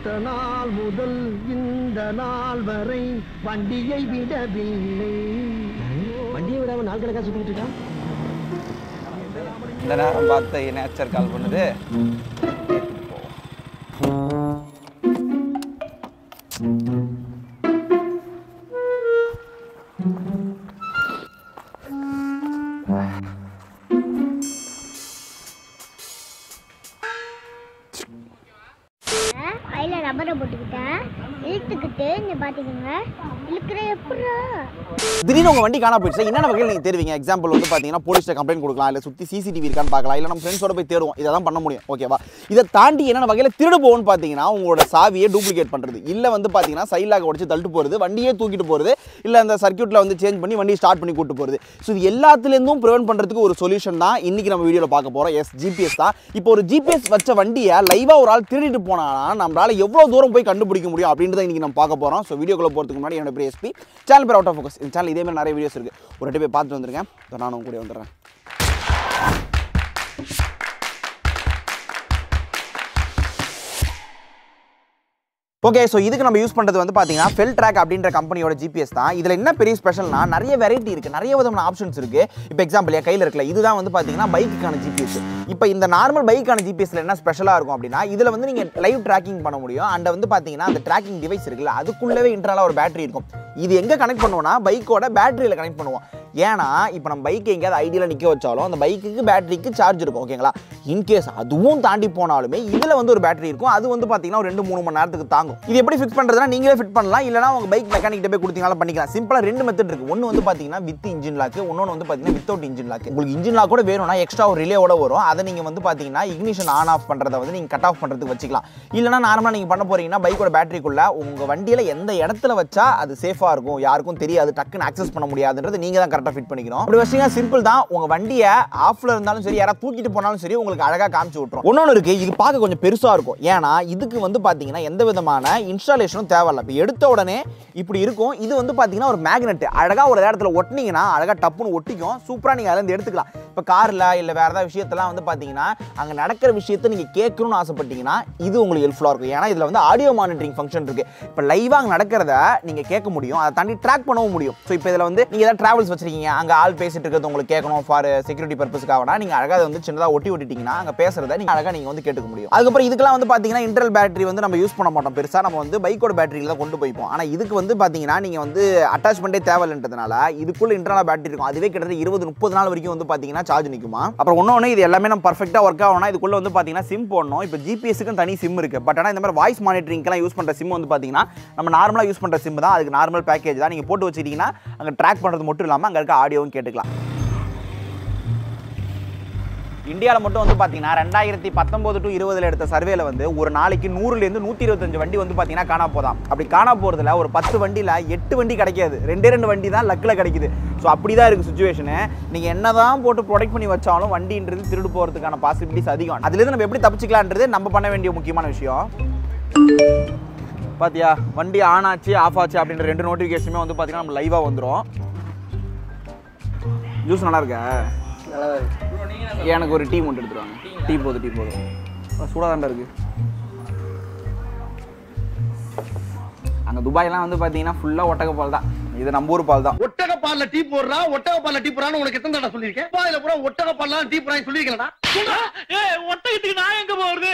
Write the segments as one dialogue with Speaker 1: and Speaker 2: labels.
Speaker 1: பார்த்த நாள் முதல் இந்த நாள் வரை வண்டியை விடவில்லை வண்டியை விடாம நாள் கணக்கா சுத்திட்டு இருக்கான்
Speaker 2: இந்த நேரம் பார்த்து நேச்சர் கால் பண்ணுது
Speaker 3: கையில ரப்பரை போட்டுக்கிட்டேன் இழுத்துக்கிட்டு இங்க பாத்துக்கோங்க இழுக்கிற எப்படா
Speaker 2: திடீர்னு உங்க வண்டி காணா போயிடுச்சு என்னென்ன வகையில் நீங்க தேடுவீங்க எக்ஸாம்பிள் வந்து பாத்தீங்கன்னா போலீஸ்ல கம்ப்ளைண்ட் கொடுக்கலாம் இல்ல சுத்தி சிசிடிவி இருக்கான்னு பார்க்கலாம் இல்ல நம்ம ஃப்ரெண்ட்ஸோட போய் தேடுவோம் இதை தான் பண்ண முடியும் ஓகேவா இதை தாண்டி என்னென்ன வகையில திருடு போகும்னு பாத்தீங்கன்னா உங்களோட சாவியை டூப்ளிகேட் பண்றது இல்ல வந்து பாத்தீங்கன்னா சைலாக உடச்சு தள்ளிட்டு போறது வண்டியே தூக்கிட்டு போறது இல்ல அந்த சர்க்யூட்ல வந்து சேஞ்ச் பண்ணி வண்டியை ஸ்டார்ட் பண்ணி கூட்டு போறது ஸோ இது எல்லாத்துலேருந்தும் ப்ரிவென்ட் பண்றதுக்கு ஒரு சொல்யூஷன் தான் இன்னைக்கு நம்ம வீடியோல பார்க்க போறோம் எஸ் ஜிபிஎஸ் தான் இப்போ ஒரு ஜிபிஎஸ் வச்ச வண்டியை லைவா ஒரு ஆள் திருடிட்டு போனானா நம்மளால எவ்வளவு தூரம் போய் கண்டுபிடிக்க முடியும் அப்படின்றத இன்னைக்கு நம்ம பார்க்க போறோம் ஸோ வீடியோக்குள்ள போறதுக்கு முன்னாடி என்னோட பேர் எஸ்பி சேனல் பேர் அவுட் ஆஃப் ஃபோக்கஸ் இந்த சேனல் இதே மாதிரி நிறைய வீடியோஸ் இருக்கு ஒரு ரெண்டு போய் பார்த்துட்டு வந்துருக்கேன் இதோ நானும் கூட வந்துடுறேன் ஓகே ஸோ இதுக்கு நம்ம யூஸ் பண்ணுறது வந்து பார்த்தீங்கன்னா ஃபெல் ட்ராக் அப்படின்ற கம்பெனியோட ஜிபிஎஸ் தான் இதில் என்ன பெரிய ஸ்பெஷல்னா நிறைய வெரைட்டி இருக்குது நிறைய விதமான ஆப்ஷன்ஸ் இருக்குது இப்போ எக்ஸாம்பிள் என் கையில் இருக்கல இதுதான் வந்து பார்த்தீங்கன்னா பைக்குக்கான ஜிபிஎஸ் இப்போ இந்த நார்மல் பைக்கான ஜிபிஎஸ்ல என்ன ஸ்பெஷலாக இருக்கும் அப்படின்னா இதில் வந்து நீங்கள் லைவ் ட்ராக்கிங் பண்ண முடியும் அண்ட் வந்து பார்த்தீங்கன்னா அந்த ட்ராக்கிங் டிவைஸ் இருக்குல்ல அதுக்குள்ளவே இன்டர்னலாக ஒரு பேட்டரி இருக்கும் இது எங்கே கனெக்ட் பண்ணுவோம்னா பைக்கோட பேட்டரியில் கனெக்ட் பண்ணுவோம் ஏன்னா இப்போ நம்ம பைக்கை எங்கேயாவது ஐடியில் நிற்க வச்சாலும் அந்த பைக்குக்கு பேட்டரிக்கு சார்ஜ் இருக்கும் ஓகேங்களா இன்கேஸ் அதுவும் தாண்டி போனாலுமே இதில் வந்து ஒரு பேட்டரி இருக்கும் அது வந்து பார்த்தீங்கன்னா ஒரு ரெண்டு மூணு மணி நேரத்துக்கு தாங்கும் இது எப்படி ஃபிக்ஸ் பண்ணுறதுனா நீங்களே ஃபிட் பண்ணலாம் இல்லைனா உங்கள் பைக் மெக்கானிக்கிட்ட போய் கொடுத்தீங்கனாலும் பண்ணிக்கலாம் சிம்பிளாக ரெண்டு மெத்தட் இருக்குது ஒன்று வந்து பார்த்தீங்கன்னா வித் இன்ஜின் லாக்கு இன்னொன்று வந்து பார்த்தீங்கன்னா வித்தவுட் இன்ஜின் லாக் உங்களுக்கு இன்ஜின் லாக் கூட வேணும்னா எக்ஸ்ட்ரா ஒரு ரிலேவோட வரும் அதை நீங்கள் வந்து பார்த்தீங்கன்னா இக்னிஷன் ஆன் ஆஃப் பண்ணுறத வந்து நீங்கள் கட் ஆஃப் பண்ணுறதுக்கு வச்சுக்கலாம் இல்லைனா நார்மலாக நீங்கள் பண்ண போறீங்கன்னா பைக்கோட பேட்டரிக்குள்ள உங்கள் வண்டியில் எந்த இடத்துல வச்சா அது சேஃபாக இருக்கும் யாருக்கும் தெரியாது டக்குன்னு ஆக்சஸ் பண்ண முடியாதுன்றது நீங்கள் தான் கரெக்டாக ஃபிட் பண்ணிக்கணும் அப்படி வச்சிங்கன்னா சிம்பிள் தான் உங்கள் வண்டியை ஆஃப்ல இருந்தாலும் சரி யாராவது தூக்கிட்டு போனாலும் சரி உங்களுக்கு அழகாக காமிச்சு விட்ரும் இன்னொன்று இருக்கு இது பார்க்க கொஞ்சம் பெருசாக இருக்கும் ஏன்னா இதுக்கு வந்து பார்த்தீங்கன்னா எந்த விதமான இன்ஸ்டாலேஷனும் தேவையில்ல இப்போ எடுத்த உடனே இப்படி இருக்கும் இது வந்து பார்த்தீங்கன்னா ஒரு மேக்னெட் அழகாக ஒரு இடத்துல ஒட்டினீங்கன்னா அழகாக டப்புன்னு ஒட்டிக்கும் சூப்பராக நீங்கள் அதில் இருந்து எடுத்துக்கலாம் இப்போ காரில் இல்லை வேறு ஏதாவது விஷயத்தெல்லாம் வந்து பார்த்தீங்கன்னா அங்கே நடக்கிற விஷயத்தை நீங்கள் கேட்கணும்னு ஆசைப்பட்டீங்கன்னா இது உங்களுக்கு ஹெல்ப்ஃபுல்லாக இருக்கும் ஏன்னா இதில் வந்து ஆடியோ மானிட்டரிங் ஃபங்க்ஷன் இருக்குது இப்போ லைவாக அங்கே நடக்கிறத நீங்கள் கேட்க முடியும் அதை தாண்டி ட்ராக் பண்ணவும் முடியும் ஸோ இப்போ இதில் வந்து நீங்கள் ஏதாவது ட்ராவல்ஸ் வச்சிருக்கீங்க அங்கே ஆள் பேசிட்டு இருக்கிறது உங்களுக்கு கேட்கணும் ஃபார் செக்யூரிட்டி பர்பஸ்க்காகனா நீங்கள் அழகாக அதை வந்து சின்னதாக ஒட்டி ஒட்டிட்டீங்கன்னா அங்கே பேசுறத நீங்கள் அழகாக நீங்கள் வந்து கேட்டுக்க முடியும் அதுக்கப்புறம் இதுக்கெல்லாம் வந்து பார்த்தீங்கன்னா இன்டர்னல் பேட்டரி வந்து நம்ம யூஸ் பண்ண மாட்டோம் பெருசாக நம்ம வந்து பைக்கோட பேட்டரியில் தான் கொண்டு போய்ப்போம் ஆனால் இதுக்கு வந்து பார்த்தீங்கன்னா நீங்கள் வந்து அட்டாச்மெண்ட்டே தேவையில்லைன்றதுனால இதுக்குள்ள இன்டர்னல் பேட்டரி இருக்கும் அதுவே கிட்டத்தட்ட இருபது முப்பது நாள் வரைக்கும் வந்து பார்த்தீங்கன்னா சார்ஜ் நிற்குமா அப்புறம் இன்னொன்று இது எல்லாமே நம்ம பர்ஃபெக்டாக ஒர்க் ஆகணும்னா இதுக்குள்ள வந்து பார்த்தீங்கன்னா சிம் போடணும் இப்போ ஜிபிஎஸ்க்கு தனி சிம் இருக்குது பட் ஆனால் இந்த மாதிரி வாய்ஸ் மானிட்டரிங்க்கெல்லாம் யூஸ் பண்ணுற சிம் வந்து பார்த்தீங்கன்னா நம்ம நார்மலாக யூஸ் பண்ணுற சிம் தான் அதுக்கு நார்மல் பேக்கேஜ் தான் நீங்கள் போட்டு வச்சுக்கிட்டீங்கன்னா அங்கே ட்ராக் பண்ணுறது மட்டும் இல்லாமல் அங்கே இருக்க ஆடியோவும் கேட்டுக்கலாம் இந்தியாவில் மட்டும் வந்து பார்த்தீங்கன்னா ரெண்டாயிரத்தி பத்தொம்போது டு இருபதுல எடுத்த சர்வேல வந்து ஒரு நாளைக்கு நூறுலேருந்து நூற்றி இருபத்தஞ்சு வண்டி வந்து பார்த்தீங்கன்னா காணா போதாம் அப்படி காணா போகிறதுல ஒரு பத்து வண்டியில் எட்டு வண்டி கிடைக்காது ரெண்டே ரெண்டு வண்டி தான் லக்கில் கிடைக்குது ஸோ அப்படி தான் இருக்குது சுச்சுவேஷனு நீங்கள் என்ன தான் போட்டு ப்ரொடெக்ட் பண்ணி வச்சாலும் வண்டின்றது திருடு போகிறதுக்கான பாசிபிலிட்டிஸ் அதிகம் அதுலேருந்து நம்ம எப்படி தப்பிச்சிக்கலான்றது நம்ம பண்ண வேண்டிய முக்கியமான விஷயம் பாத்தியா வண்டி ஆன் ஆச்சு ஆஃப் ஆச்சு அப்படின்ற ரெண்டு நோட்டிஃபிகேஷனுமே வந்து பார்த்தீங்கன்னா நம்ம லைவாக வந்துடும் ஜூஸ் நல்லா இருக்கா எனக்கு ஒரு டீ மட்டும் எடுத்துருவாங்க டீ போதும் டீ போதும் சூடாக தாண்டா இருக்கு அங்கே துபாய்லாம் வந்து பார்த்தீங்கன்னா ஃபுல்லாக ஒட்டக பால் தான் இது நம்ம ஊர் பால் தான்
Speaker 1: ஒட்டக பால்ல டீ போடுறா ஒட்டக பால்ல டீ போறான்னு உனக்கு எத்தனை தடவை சொல்லியிருக்கேன் பாயில பூரா ஒட்டக பால்ல டீ போறான்னு சொல்லியிருக்கலடா ஒட்டகத்துக்கு நான் எங்க போறது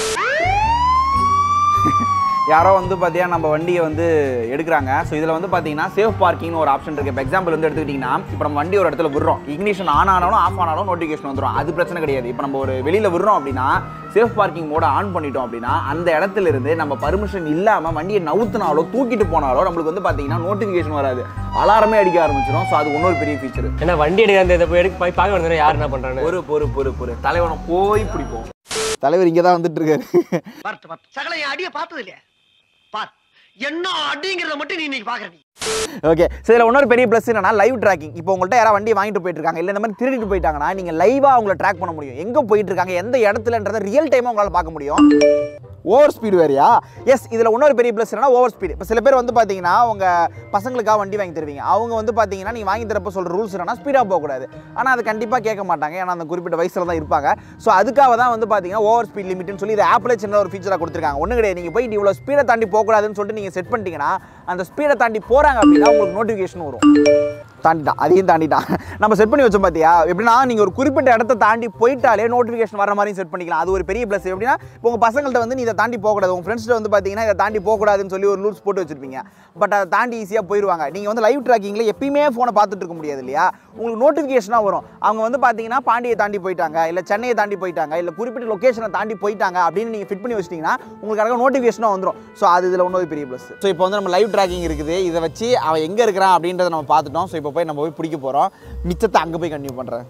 Speaker 2: யாரோ வந்து பார்த்தீங்கன்னா நம்ம வண்டியை வந்து எடுக்கிறாங்க ஸோ இதில் வந்து பார்த்தீங்கன்னா சேஃப் பார்க்கிங்னு ஒரு ஆப்ஷன் இருக்குது இப்போ எக்ஸாம்பிள் வந்து எடுத்துக்கிட்டிங்கன்னா இப்போ நம்ம வண்டி ஒரு இடத்துல விடுறோம் இக்னிஷன் ஆன் ஆனாலும் ஆஃப் ஆனாலும் நோட்டிஃபிகேஷன் வந்துடும் அது பிரச்சனை கிடையாது இப்போ நம்ம ஒரு வெளியில் விடுறோம் அப்படின்னா சேஃப் பார்க்கிங் மோட ஆன் பண்ணிட்டோம் அப்படின்னா அந்த இடத்துல இருந்து நம்ம பர்மிஷன் இல்லாமல் வண்டியை நவுத்துனாலோ தூக்கிட்டு போனாலோ நம்மளுக்கு வந்து பார்த்தீங்கன்னா நோட்டிஃபிகேஷன் வராது அலாரமே அடிக்க ஆரம்பிச்சிடும் ஸோ அது இன்னொரு பெரிய ஃபீச்சர்
Speaker 4: ஏன்னா வண்டி எடுக்க அந்த இதை போய் எடுக்க போய் பார்க்க வந்தேன் யார் என்ன பண்றான்னு
Speaker 2: பொறு பொறு பொறு பொறு தலைவனை போய் பிடிப்போம் தலைவர் இங்கே தான் வந்துட்டு இருக்காரு
Speaker 1: வரட்டு வரட்டு சகல என் அடிய பார்த்தது இல்லையா பார் என்ன அடிங்கிறத மட்டும் நீ இன்னைக்கு பாக்குற நீ
Speaker 2: ஓகே ஸோ இதில் இன்னொரு பெரிய ப்ளஸ் என்னன்னா லைவ் ட்ராக்கிங் இப்போ உங்கள்கிட்ட யாராவது வண்டி வாங்கிட்டு போயிட்டு இருக்காங்க இல்லை இந்த மாதிரி திருடிட்டு போயிட்டாங்கன்னா நீங்கள் லைவாக அவங்கள ட்ராக் பண்ண முடியும் எங்கே போயிட்டு இருக்காங்க எந்த இடத்துலன்றதை ரியல் டைமாக உங்களால் பார்க்க முடியும் ஓவர் ஸ்பீடு வேறையா எஸ் இதில் இன்னொரு பெரிய ப்ளஸ் என்னன்னா ஓவர் ஸ்பீடு இப்போ சில பேர் வந்து பார்த்தீங்கன்னா உங்கள் பசங்களுக்காக வண்டி வாங்கி தருவீங்க அவங்க வந்து பார்த்தீங்கன்னா நீங்கள் வாங்கி தரப்போ சொல்கிற ரூல்ஸ் என்னன்னா ஸ்பீடாக போகக்கூடாது ஆனால் அது கண்டிப்பாக கேட்க மாட்டாங்க ஏன்னா அந்த குறிப்பிட்ட வயசில் தான் இருப்பாங்க ஸோ அதுக்காக தான் வந்து பார்த்தீங்கன்னா ஓவர் ஸ்பீட் லிமிட்னு சொல்லி இது ஆப்பில் சின்ன ஒரு ஃபீச்சராக கொடுத்துருக்காங்க ஒன்றும் கிடையாது நீங்கள் போய் இவ்வளோ ஸ்பீடை தாண்டி போகக்கூடாதுன்னு சொல்லிட்டு நீங்கள் செட் பண்ணிட்டீங்கன்னா அந்த ஸ்பீடை தாண்டி போகிறாங்க அப்படின்னா உங்களுக்கு நோட்டிஃபிகேஷன் வரும் தாண்டிட்டான் அதையும் தாண்டிட்டான் நம்ம செட் பண்ணி வச்சோம் பார்த்தியா எப்படின்னா நீங்கள் ஒரு குறிப்பிட்ட இடத்த தாண்டி போயிட்டாலே நோட்டிஃபிகேஷன் வர மாதிரி செட் பண்ணிக்கலாம் அது ஒரு பெரிய ப்ளஸ் எப்படின்னா இப்போ உங்கள் பசங்கள்ட்ட வந்து நீ இதை தாண்டி போகக்கூடாது உங்கள் ஃப்ரெண்ட்ஸ்ட்டு வந்து பார்த்தீங்கன்னா இதை தாண்டி போகக்கூடாதுன்னு சொல்லி ஒரு ரூல்ஸ் போட்டு வச்சிருப்பீங்க பட் அதை தாண்டி ஈஸியாக போயிடுவாங்க நீங்கள் வந்து லைவ் ட்ராக்கிங்கில் எப்பயுமே ஃபோனை பார்த்துட்டு இருக்க முடியாது இல்லையா உங்களுக்கு நோட்டிஃபிகேஷனாக வரும் அவங்க வந்து பார்த்தீங்கன்னா பாண்டியை தாண்டி போயிட்டாங்க இல்லை சென்னையை தாண்டி போயிட்டாங்க இல்லை குறிப்பிட்ட லொக்கேஷனை தாண்டி போயிட்டாங்க அப்படின்னு நீங்கள் ஃபிட் பண்ணி வச்சிட்டிங்கன்னா உங்களுக்கு அழகாக நோட்டிஃபிகேஷனாக வந்துடும் ஸோ அது இதில் இன்னொரு பெரிய ப்ளஸ் ஸோ இப்போ வந்து நம்ம லைவ் ட்ராக்கிங் இருக்குது இதை வச்சு அவன் எங்கே இருக்கிறான் அப்படின்றத நம்ம பார்த்துட்டோம் ஸோ இப்போ போய் நம்ம போய் பிடிக்க போகிறோம் மிச்சத்தை அங்கே போய் கண்டினியூ பண்ணுறேன்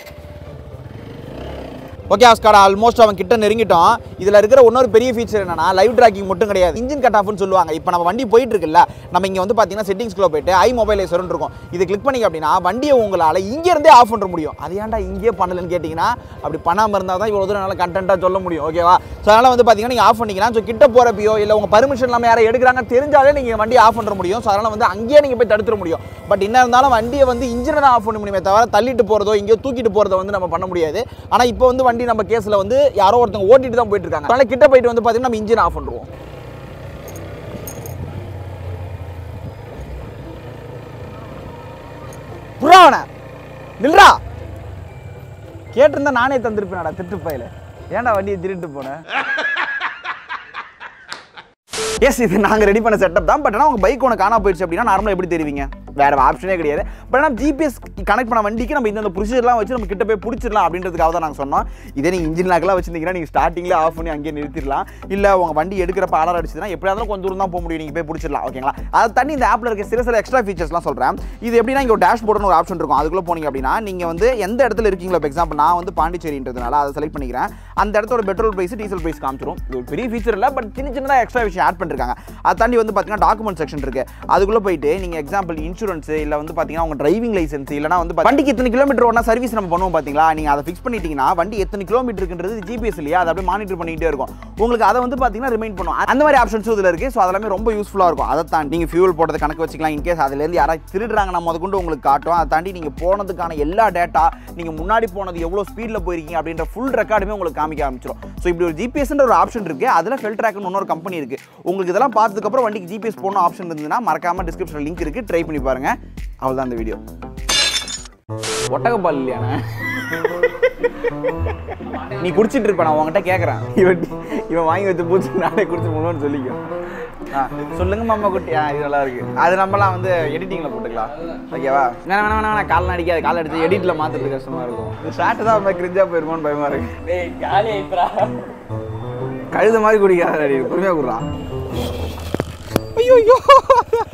Speaker 2: ஓகே ஆஸ்காடா ஆல்மோஸ்ட் அவன் கிட்ட நெருங்கிட்டோம் இதில் இருக்கிற இன்னொரு பெரிய ஃபீச்சர் என்னன்னா லைவ் ட்ராக்கிங் மட்டும் கிடையாது இன்ஜின் கட் ஆஃப்னு சொல்லுவாங்க இப்போ நம்ம வண்டி போயிட்டு இருக்குல்ல நம்ம இங்கே வந்து பார்த்தீங்கன்னா செட்டிங்ஸ்குள்ளே போயிட்டு ஐ மொபைல் ஐசர்னு இருக்கும் இது கிளிக் பண்ணிங்க அப்படின்னா வண்டியை உங்களால் இங்கேருந்தே ஆஃப் பண்ண முடியும் அது ஏன்டா இங்கேயே பண்ணலன்னு கேட்டிங்கன்னா அப்படி பண்ணாமல் இருந்தால் தான் இவ்வளோ தூரம் நல்லா கண்டென்ட்டாக சொல்ல முடியும் ஓகேவா ஸோ அதனால் வந்து பார்த்தீங்கன்னா நீங்கள் ஆஃப் பண்ணிக்கலாம் ஸோ கிட்ட போகிறப்பையோ இல்லை உங்கள் பர்மிஷன் இல்லாமல் யாரை எடுக்கிறாங்க தெரிஞ்சாலே நீங்கள் வண்டி ஆஃப் பண்ண முடியும் ஸோ அதனால் வந்து அங்கேயே நீங்கள் போய் தடுத்துட முடியும் பட் என்ன இருந்தாலும் வண்டியை வந்து இன்ஜினை தான் ஆஃப் பண்ண முடியுமே தவிர தள்ளிட்டு போகிறதோ எங்கேயோ தூக்கிட்டு போகிறதோ வந்து நம்ம பண்ண முடியாது ஆனால் இப்போ வந்து வண்டி நம்ம கேஸில் வந்து யாரோ ஒருத்தவங்க ஓட்டிட்டு தான் போயிட்டு இருக்காங்க அதனால கிட்ட போயிட்டு வந்து பார்த்தீங்கன்னா நம்ம இன்ஜின் ஆஃப் பண்ணுவோம் புறாவன நில்றா கேட்டிருந்தா நானே தந்திருப்பேனடா திட்டு பையில ஏன்டா வண்டியை திருட்டு போனேன் எஸ் இது நாங்கள் ரெடி பண்ண செட்டப் தான் பட் ஆனால் உங்கள் பைக் ஒன்று காணா போயிடுச்சு அப்படின்னா நார்மலாக எப்படி தெரிவிங்க வேற ஆப்ஷனே கிடையாது பட் ஆனால் ஜிபிஎஸ் கனெக்ட் பண்ண வண்டிக்கு நம்ம இந்த ப்ரொசீஜர்லாம் வச்சு நம்ம கிட்ட போய் பிடிச்சிடலாம் அப்படின்றதுக்காக தான் நாங்கள் சொன்னோம் இதே நீங்கள் இன்ஜின் லாக்கெல்லாம் வச்சிருந்தீங்கன்னா நீங்கள் ஸ்டார்டிங்கில் ஆஃப் பண்ணி அங்கேயே நிறுத்திடலாம் இல்லை உங்கள் வண்டி எடுக்கிறப்ப அலர் அடிச்சதுன்னா எப்படியா இருந்தாலும் கொஞ்சம் தூரம் தான் போக முடியும் நீங்கள் போய் பிடிச்சிடலாம் ஓகேங்களா அதை தண்ணி இந்த ஆப்பில் இருக்க சில சில எக்ஸ்ட்ரா ஃபீச்சர்ஸ்லாம் சொல்கிறேன் இது எப்படின்னா இங்கே ஒரு டேஷ்போர்டுன்னு ஒரு ஆப்ஷன் இருக்கும் அதுக்குள்ளே போனீங்க அப்படின்னா நீங்கள் வந்து எந்த இடத்துல இருக்கீங்களோ இப்போ எக்ஸாம்பிள் நான் வந்து பாண்டிச்சேரின்றதுனால அதை செலக்ட் பண்ணிக்கிறேன் அந்த இடத்தோட பெட்ரோல் ப்ரைஸ் டீசல் ப்ரைஸ் காமிச்சிரும் இது ஒரு பெரிய ஃபீச்சர் இல்லை பட் சின்ன சின்னதாக எக்ஸ்ட்ரா விஷயம் ஆட் பண்ணிருக்காங்க அதை தாண்டி வந்து பார்த்தீங்கன்னா டாக்குமெண்ட் செக்ஷன் இருக்கு அதுக்குள்ளே போயிட்டு நீங்கள் எக்ஸாம்பிள் இன்சூரன்ஸ் இல்லை வந்து பார்த்தீங்கன்னா உங்க டிரைவிங் லைசன்ஸ் இல்லைனா வந்து பா- வண்டிக்கு எத்தனை கிலோமீட்டர் ஒன்றா சர்வீஸ் நம்ம பண்ணுவோம் பார்த்தீங்களா நீங்கள் அதை ஃபிக்ஸ் பண்ணிட்டீங்கன்னா வண்டி எத்தனை கிலோமீட்டர் இருக்குன்றது ஜிபிஎஸ் இல்லையா அதை அப்படியே மானிட்டர் பண்ணிக்கிட்டே இருக்கும் உங்களுக்கு அதை வந்து பார்த்தீங்கன்னா ரிமைண்ட் பண்ணும் அந்த மாதிரி ஆப்ஷன்ஸும் இதில் இருக்குது ஸோ அதெல்லாமே ரொம்ப யூஸ்ஃபுல்லாக இருக்கும் அதை தாண்டி நீங்கள் ஃபியூல் போட்டதை கணக்கு வச்சுக்கலாம் இன்கேஸ் அதுலேருந்து யாராவது திருடுறாங்கன்னா முதற்கொண்டு உங்களுக்கு காட்டும் அதை தாண்டி நீங்கள் போனதுக்கான எல்லா டேட்டா நீங்கள் முன்னாடி போனது எவ்வளோ ஸ்பீடில் போயிருக்கீங்க அப்படின்ற ஃபுல் ரெக்கார்டுமே உங்களுக்கு காமிக்க ஆரம்பிச்சிடும் ஸோ இப்படி ஒரு ஜிபிஎஸ்ன்ற ஒரு ஆப்ஷன் இருக்குது அதில் ஃபெல் ட்ராக்னு இன்னொரு கம்பெனி இருக்குது உங்களுக்கு இதெல்லாம் பார்த்ததுக்கப்புறம் வண்டிக்கு ஜிபிஎஸ் போடணும் ஆப்ஷன் இருந்ததுன்னா மறக்காம டிஸ்கிரிப்ஷனில் லிங்க் இருக்குது ட்ரை பண்ணி பாருங்க அவ்வளோதான் இந்த வீடியோ ஒட்டகப்பால் இல்லையாண்ணே நீ குடிச்சிட்டு இருப்ப நான் உங்ககிட்ட கேட்குறேன் இவன் இவன் வாங்கி வச்சு பூச்சி நானே குடிச்சு முன்னோன்னு சொல்லிக்கோ ஆ சொல்லுங்க மாமா குட்டி ஆ இது நல்லா இருக்கு அது நம்மலாம் வந்து எடிட்டிங்கில் போட்டுக்கலாம் ஓகேவா வேணா வேணா வேணா வேணா கால் அடிக்காது கால் அடிச்சு எடிட்டில் மாற்றுறது கஷ்டமா இருக்கும் இந்த ஷார்ட் தான் ரொம்ப கிரிஞ்சா போயிருமோன்னு பயமா இருக்கு
Speaker 4: டேய் காலி ஆயிடுறா
Speaker 2: கழுத மாதிரி குடிக்காத பொறுமையாக குடுறான் ஐயோ ஐயோ